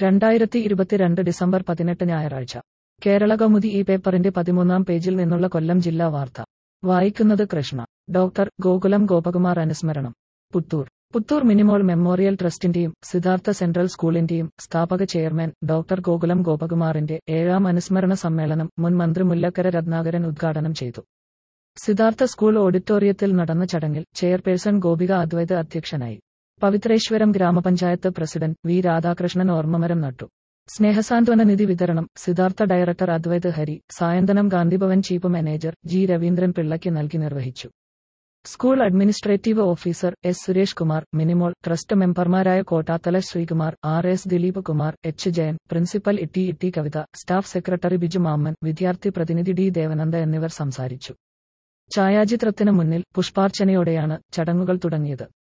രണ്ടായിരത്തി ഇരുപത്തിരണ്ട് ഡിസംബർ പതിനെട്ട് ഞായറാഴ്ച കേരള കൗമുദി ഈ പേപ്പറിന്റെ പതിമൂന്നാം പേജിൽ നിന്നുള്ള കൊല്ലം ജില്ലാ വാർത്ത വായിക്കുന്നത് കൃഷ്ണ ഡോക്ടർ ഗോകുലം ഗോപകുമാർ അനുസ്മരണം പുത്തൂർ പുത്തൂർ മിനിമോൾ മെമ്മോറിയൽ ട്രസ്റ്റിന്റെയും സിദ്ധാർത്ഥ സെൻട്രൽ സ്കൂളിന്റെയും സ്ഥാപക ചെയർമാൻ ഡോക്ടർ ഗോകുലം ഗോപകുമാറിന്റെ ഏഴാം അനുസ്മരണ സമ്മേളനം മുൻ മന്ത്രി മുല്ലക്കര രത്നാകരൻ ഉദ്ഘാടനം ചെയ്തു സിദ്ധാർത്ഥ സ്കൂൾ ഓഡിറ്റോറിയത്തിൽ നടന്ന ചടങ്ങിൽ ചെയർപേഴ്സൺ ഗോപിക അദ്വൈത് അധ്യക്ഷനായി പവിത്രേശ്വരം ഗ്രാമപഞ്ചായത്ത് പ്രസിഡന്റ് വി രാധാകൃഷ്ണൻ ഓർമ്മമരം നട്ടു സ്നേഹസാന്ത്വന നിധി വിതരണം Siddhartha director Advaith Hari Sayanthanam Gandhibhavan chief manager G Raveendran പിള്ളയ്ക്ക് നൽകി നിർവഹിച്ചു school administrative officer S Suresh Kumar Minimol trust മെമ്പർമാരായ Kottathala Sreekumar R S Dileep Kumar H Jayan principal Itty Itty Kavitha staff secretary Biju Mammen വിദ്യാർത്ഥി പ്രതിനിധി ഡി ദേവനന്ദ എന്നിവർ സംസാരിച്ചു ഛായാചിത്രത്തിന് മുന്നിൽ പുഷ്പാർച്ചനയോടെയാണ് ചടങ്ങുകൾ തുടങ്ങിയത്